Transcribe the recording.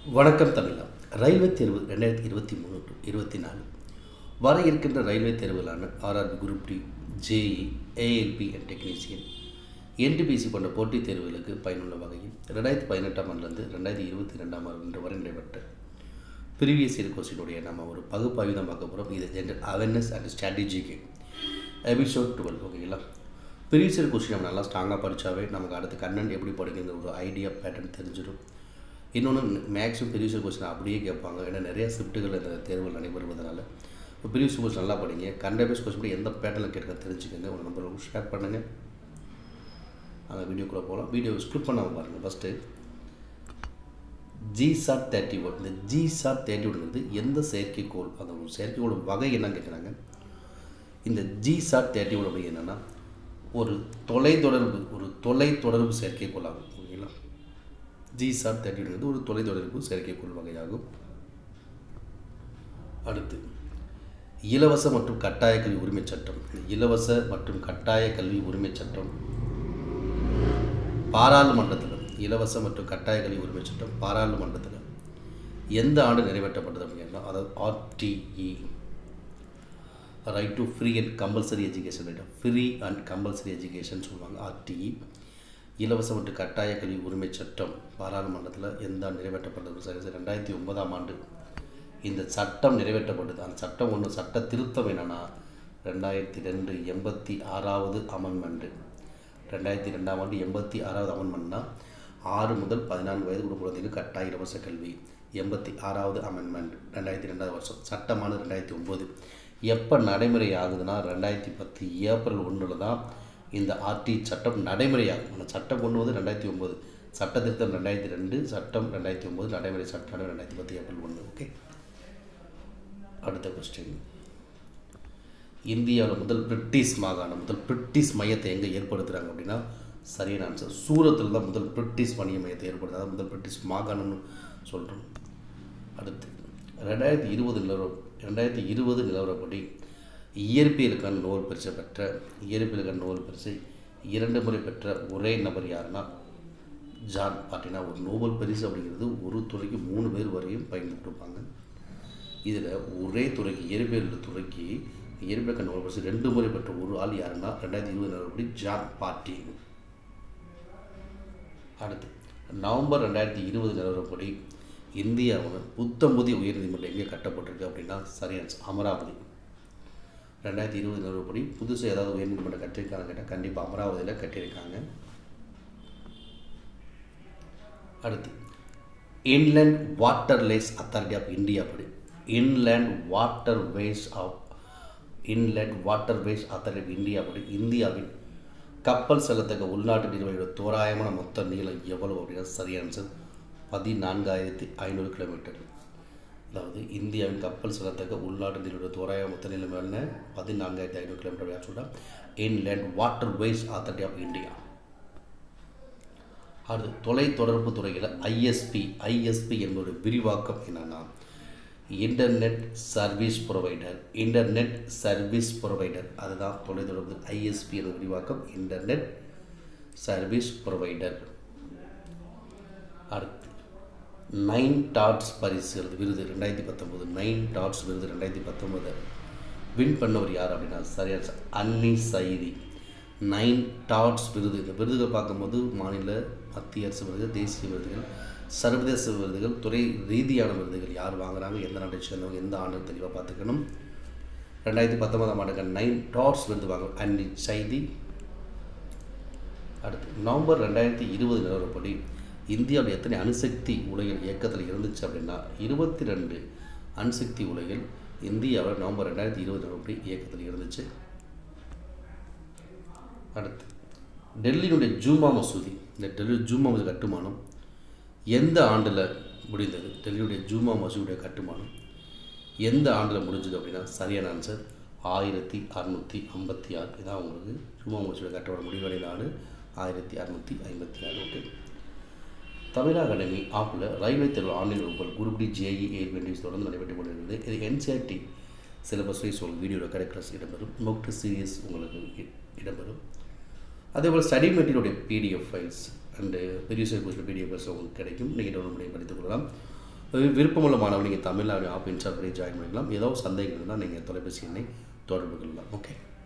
வணக்கம் தமிழா ரயில்வே தேர்வு ரெண்டாயிரத்தி இருபத்தி மூணு டு இருபத்தி நாலு வர இருக்கின்ற ரயில்வே தேர்வுகளான RRB group D JE ALP and technician NTPC போன்ற போட்டித் தேர்வுகளுக்கு பயனுள்ள வகையில் ரெண்டாயிரத்தி பதினெட்டாம் ஆண்டுலேருந்து ரெண்டாயிரத்தி இருபத்தி ரெண்டாம் ஆண்டு வரை நடைபெற்ற ப்ரீவியஸ் இயர் கொஸ்டினுடைய நம்ம ஒரு பகுப்பாய்வு தான் பார்க்க போகிறோம் இது ஜென்ரல் அவேர்னஸ் அண்ட் ஸ்ட்ராட்டஜிக்கு எபிசோட் டுவெல் ஓகேங்களா ப்ரீவியஸ் இயர் கொஸ்டின் நம்ம நல்லா ஸ்ட்ராங்காக படித்தாவே நமக்கு அடுத்து கண்ணன் எப்படி படிக்கிற ஒரு ஐடியா பேட்டர்ன் தெரிஞ்சிடும் இன்னொன்று மேக்ஸிமம் ப்ரீவியஸ் இயர் கொஸ்டின் அப்படியே கேட்பாங்க ஏன்னா நிறைய ஸ்கிரிப்டுகள் இந்த தேர்வுகள் நடைபெறுவதனால இப்போ ப்ரீவியஸ் இயர் கொஸ்டின் நல்லா படிங்க கண்ட பேஸ் கொஸ்டின் எந்த பேட்டர்னில் கேட்க தெரிஞ்சுக்கோங்க ஒரு நம்பர் ஷேர் பண்ணுங்கள் அந்த வீடியோக்குள்ளே போகலாம் வீடியோ ஸ்கிப் பண்ணாமல் பாருங்கள் ஃபஸ்ட்டு ஜிசாட் தேர்ட்டி ஒன் இந்த ஜிசாட் தேர்ட்டி ஒன்ங்கிறது எந்த செயற்கைக்கோள் அந்த ஒரு செயற்கைக்கோள் வகை என்ன கேட்குறாங்க இந்த ஜிசாட் தேர்ட்டி ஒன் அப்படி என்னென்னா ஒரு தொலைத்தொடர்பு ஒரு தொலைத்தொடர்பு செயற்கைக்கோள் ஆகும் ஓகேங்களா ஜிசாட் தேர்ட்டி ஒன்ங்கிறது ஒரு தொலைத்தொடர்பு செயற்கைக்கோள் வகையாகும் அடுத்து இலவச மற்றும் கட்டாய கல்வி உரிமை சட்டம் இந்த இலவச மற்றும் கட்டாய கல்வி உரிமை சட்டம் பாராளுமன்றத்தில் இலவச மற்றும் கட்டாய கல்வி உரிமை சட்டம் பாராளுமன்றத்தில் எந்த ஆண்டு நிறைவேற்றப்பட்டது அப்படின்னா அதாவது RTE right to free and compulsory education right free and compulsory education சொல்லுவாங்க ஆர்டிஇ இலவச மற்றும் கட்டாய கல்வி உரிமை சட்டம் பாராளுமன்றத்தில் எந்த ஆண்டு நிறைவேற்றப்பட்டது சரி ரெண்டாயிரத்தி ஒன்பதாம் ஆண்டு இந்த சட்டம் நிறைவேற்றப்பட்டது அந்த சட்டம் ஒன்று சட்ட திருத்தம் என்னென்னா ரெண்டாயிரத்தி ரெண்டு எண்பத்தி ஆறாவது அமெண்ட்மெண்ட்டு ரெண்டாயிரத்தி ரெண்டாம் ஆண்டு எண்பத்தி ஆறாவது அமெண்ட்மெண்ட்னா ஆறு முதல் பதினான்கு வயது உள்ள குழந்தைகளுக்கு கட்டாய இலவச கல்வி எண்பத்தி ஆறாவது அமெண்ட்மெண்ட் ரெண்டாயிரத்தி ரெண்டாவது வருஷம் சட்டமானது ரெண்டாயிரத்தி ஒம்பது எப்போ நடைமுறை ஆகுதுன்னா ரெண்டாயிரத்தி பத்து ஏப்ரல் ஒன்றில் தான் இந்த ஆர்டி சட்டம் நடைமுறையாகும் அந்த சட்டம் கொண்டு வந்து ரெண்டாயிரத்தி ஒம்பது சட்ட திருத்தம் ரெண்டாயிரத்தி ரெண்டு சட்டம் ரெண்டாயிரத்தி ஒம்பது நடைமுறை சட்டம் ரெண்டாயிரத்தி பத்து ஏப்ரல் ஒன்று ஓகே அடுத்த கொஸ்டின் இந்தியாவில் முதல் பிரிட்டிஷ் மாகாணம் முதல் பிரிட்டிஷ் மையத்தை எங்கே ஏற்படுத்துகிறாங்க அப்படின்னா சரியான ஆன்சர் சூரத்தில் தான் முதல் பிரிட்டிஷ் வணிக மையத்தை ஏற்படுத்துறாங்க முதல் பிரிட்டிஷ் மாகாணம்னு சொல்கிறோம் அடுத்து ரெண்டாயிரத்தி இருபது நிலவரம் ரெண்டாயிரத்தி இருபது நிலவரப்படி இயற்பியலுக்கான நோபல் பரிசை பெற்ற இயற்பியலுக்கான நோபல் பரிசை இரண்டு முறை பெற்ற ஒரே நபர் யாருன்னா ஜான் பார்த்தீங்கன்னா ஒரு நோபல் பரிசு அப்படிங்கிறது ஒரு துறைக்கு மூணு பேர் வரையும் பயன்பட்டுருப்பாங்க இதில் ஒரே துறைக்கு இயற்பியல் துறைக்கு இயற்பியல் நோபல் பரிசு ரெண்டு முறை பெற்ற ஒரு ஆள் யாருன்னா ரெண்டாயிரத்தி இருபது நிலவரப்படி ஜான் பார்ட்டி அடுத்து நவம்பர் ரெண்டாயிரத்தி இருபது நிலவரப்படி இந்தியாவில் புத்தம்புதிய உயர்நீதிமன்றம் எங்கே கட்டப்பட்டிருக்கு அப்படின்னா சரியான அமராவதி ரெண்டாயிரத்தி இருபது நிலவரப்படி புதுசாக ஏதாவது உயர்நீதிமன்றம் கட்டியிருக்காங்க கேட்டால் கண்டிப்பாக அமராவதியில் கட்டியிருக்காங்க அடுத்து inland waterways authority of India படி inland waterways of inland waterways authority of India படி இந்தியாவின் கப்பல் செல்லத்தக்க உள்நாட்டு நீர்வழியோட தோராயமான மொத்த நீளம் எவ்வளவு அப்படின்னா சரியான சார் பதினான்காயிரத்தி ஐநூறு கிலோமீட்டர் அதாவது இந்தியாவின் கப்பல் செல்லத்தக்க உள்நாட்டு நீரோட தோராய மொத்த நீளம் என்ன பதினான்காயிரத்தி ஐநூறு கிலோமீட்டர் சொல்கிறேன் inland waterways authority of India அடுத்து தொலைத்தொடர்பு துறையில் ஐஎஸ்பி ஐஎஸ்பி என்பது விரிவாக்கம் என்னென்னா internet service provider internet service provider அதுதான் தொலைத்தொடர்பு ஐஎஸ்பி என்ற விரிவாக்கம் இன்டர்நெட் சர்வீஸ் ப்ரொவைடர் அடுத்து நைன் டாட்ஸ் பரிசு விருது ரெண்டாயிரத்தி பத்தொம்போது நைன் டாட்ஸ் விருது ரெண்டாயிரத்தி பத்தொம்போது வின் பண்ணவர் யார் அப்படின்னா சரியான அன்னி சைதி நைன் டாட்ஸ் விருது இந்த விருதுகள் பார்க்கும்போது மாநில மத்திய அரசு விருதுகள் தேசிய விருதுகள் சர்வதேச விருதுகள் துறை ரீதியான விருதுகள் யார் வாங்குறாங்க எந்த நாட்டை சேர்ந்தவங்க எந்த ஆண்டு தெளிவாக பார்த்துக்கணும் ரெண்டாயிரத்தி பத்தொன்பதாம் ஆண்டுக்கு நைன் டாட்ஸ் விருது வாங்க அன்னி சைதி அடுத்து நவம்பர் ரெண்டாயிரத்தி இருபது நிலவரப்படி இந்தியாவில் எத்தனை அணுசக்தி உலைகள் இயக்கத்தில் இருந்துச்சு அப்படின்னா இருபத்தி ரெண்டு அணுசக்தி உலைகள் இந்தியாவில் நவம்பர் ரெண்டாயிரத்தி இருபது நிலவரப்படி இயக்கத்தில் இருந்துச்சு அடுத்து டெல்லியினுடைய ஜூமா மசூதி இந்த டெல்லி ஜூமா மசூதி கட்டுமானம் எந்த ஆண்டில் முடிந்தது டெல்லியுடைய ஜூமா மசூதியுடைய கட்டுமானம் எந்த ஆண்டில் முடிஞ்சது அப்படின்னா சரியான ஆன்சர் ஆயிரத்தி அறநூற்றி ஐம்பத்தி ஆறு இதான் உங்களுக்கு ஜூமா மசூதியோட கட்டுமானம் முடிவடைந்த ஆண்டு ஆயிரத்தி அறநூற்றி ஐம்பத்தி ஆறு ஓகே தமிழ் அகாடமி ஆப்பில் ரயில்வே தேர்வு ஆன்லைன் வகுப்புகள் group D JE eight twenty தொடர்ந்து நடைபெற்றுக் கொண்டிருந்தது இது என்சிஆர்டி சிலபஸ் வைஸ் உங்களுக்கு வீடியோவில் கிடைக்கிற இடம்பெறும் மோக்டு சீரியஸ் உங்களுக்கு இடம்பெறும் அதே போல் ஸ்டடி மெட்டீரியலுடைய பிடிஎஃப் ஃபைல்ஸ் அண்டு பெரிய கொஸ்டின் பிடிஎஃப் ஃபைல்ஸ் உங்களுக்கு கிடைக்கும் நீங்கள் டவுன்லோட் பண்ணி படித்துக் கொள்ளலாம் வி- விருப்பமுள்ள மாணவர் நீங்கள் தமிழ் ஆப் இன்ஸ்டால் பண்ணி ஜாயின் பண்ணிக்கலாம் ஏதோ சந்தேகம் இருந்தால் நீங்கள் தொலைபேசி எண்ணை தொடர்பு கொள்ளலாம் ஓகே